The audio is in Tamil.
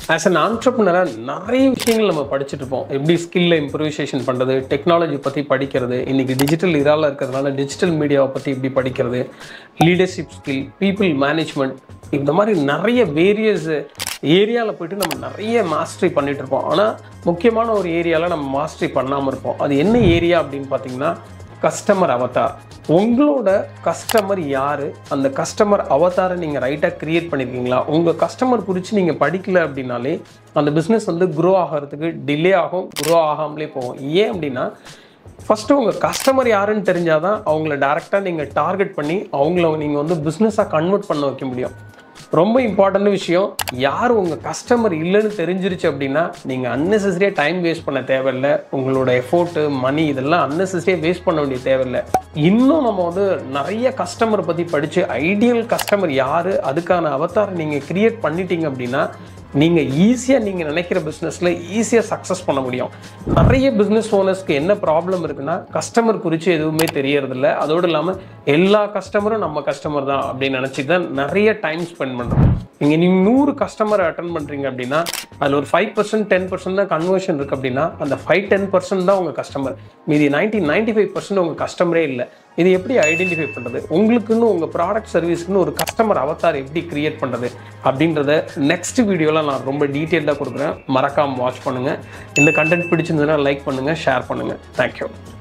ஆஸ் அன் ஆண்டர்பனராக நிறைய விஷயங்கள் நம்ம படிச்சுட்டு இருப்போம் எப்படி ஸ்கில்ல இம்ப்ரூவைசேஷன் பண்ணுறது டெக்னாலஜி பற்றி படிக்கிறது இன்றைக்கி டிஜிட்டல் இரால இருக்கிறதுனால டிஜிட்டல் மீடியாவை பற்றி எப்படி படிக்கிறது லீடர்ஷிப் ஸ்கில் பீப்புள் மேனேஜ்மெண்ட் இந்த மாதிரி நிறைய வேரியஸ் ஏரியாவில் போயிட்டு நம்ம நிறைய மாஸ்டரி பண்ணிட்டு இருப்போம் ஆனால் முக்கியமான ஒரு ஏரியாவில் நம்ம மாஸ்டரி பண்ணாமல் இருப்போம் அது என்ன ஏரியா அப்படின்னு பார்த்தீங்கன்னா கஸ்டமர் அவதார் உங்களோட கஸ்டமர் யார் அந்த கஸ்டமர் அவதாரை நீங்கள் ரைட்டாக க்ரியேட் பண்ணியிருக்கீங்களா உங்கள் கஸ்டமர் குறித்து நீங்கள் படிக்கல அப்படின்னாலே அந்த பிஸ்னஸ் வந்து க்ரோ ஆகிறதுக்கு டிலே ஆகும் க்ரோ ஆகாமலே போகும் ஏன் அப்படின்னா ஃபஸ்ட்டு உங்கள் கஸ்டமர் யாருன்னு தெரிஞ்சால் தான் அவங்கள டேரெக்டாக நீங்கள் டார்கெட் பண்ணி அவங்கள நீங்கள் வந்து பிஸ்னஸாக கன்வெர்ட் பண்ண வைக்க முடியும் ரொம்ப இம்பார்ட்டன்ட் விஷயம் யார் உங்கள் கஸ்டமர் இல்லைன்னு தெரிஞ்சிருச்சு அப்படின்னா நீங்கள் அன்னெசரியாக டைம் வேஸ்ட் பண்ண தேவையில்லை உங்களோட எஃபோர்ட்டு மணி இதெல்லாம் அன்னெசரியாக வேஸ்ட் பண்ண வேண்டிய தேவையில்லை இன்னும் நம்ம வந்து நிறைய கஸ்டமர் பற்றி படித்து ஐடியல் கஸ்டமர் யார் அதுக்கான அவதாரம் நீங்கள் கிரியேட் பண்ணிட்டீங்க அப்படின்னா நீங்கள் ஈஸியாக நீங்கள் நினைக்கிற பிஸ்னஸில் ஈஸியாக சக்ஸஸ் பண்ண முடியும் நிறைய பிஸ்னஸ் ஓனர்ஸ்க்கு என்ன ப்ராப்ளம் இருக்குன்னா கஸ்டமர் குறித்து எதுவுமே தெரியறதில்ல அதோடு இல்லாமல் எல்லா கஸ்டமரும் நம்ம கஸ்டமர் தான் அப்படின்னு நினச்சி தான் நிறைய டைம் ஸ்பெண்ட் பண்ணுறோம் நீங்கள் நீங்கள் நூறு கஸ்டமரை அட்டன் பண்ணுறீங்க அப்படின்னா அதில் ஒரு ஃபைவ் பர்சன்ட் டென் பர்சன்ட் தான் கன்வர்ஷன் இருக்குது அப்படின்னா அந்த ஃபைவ் டென் பர்சன்ட் தான் உங்கள் கஸ்டமர் மீதி நைன்டி நைன்டி ஃபைவ் பர்சன்ட் உங்கள் கஸ்டமரே இல்லை இது எப்படி ஐடென்டிஃபை பண்ணுறது உங்களுக்குன்னு உங்கள் ப்ராடக்ட் சர்வீஸ்க்குன்னு ஒரு கஸ்டமர் அவதார் எப்படி கிரியேட் பண்ணுறது அப்படின்றத நெக்ஸ்ட் வீடியோவில் நான் ரொம்ப டீட்டெயில்டாக கொடுக்குறேன் மறக்காமல் வாட்ச் பண்ணுங்கள் இந்த கண்டென்ட் பிடிச்சிருந்ததுன்னா லைக் பண்ணுங்கள் ஷேர் பண்ணுங்கள் தேங்க்யூ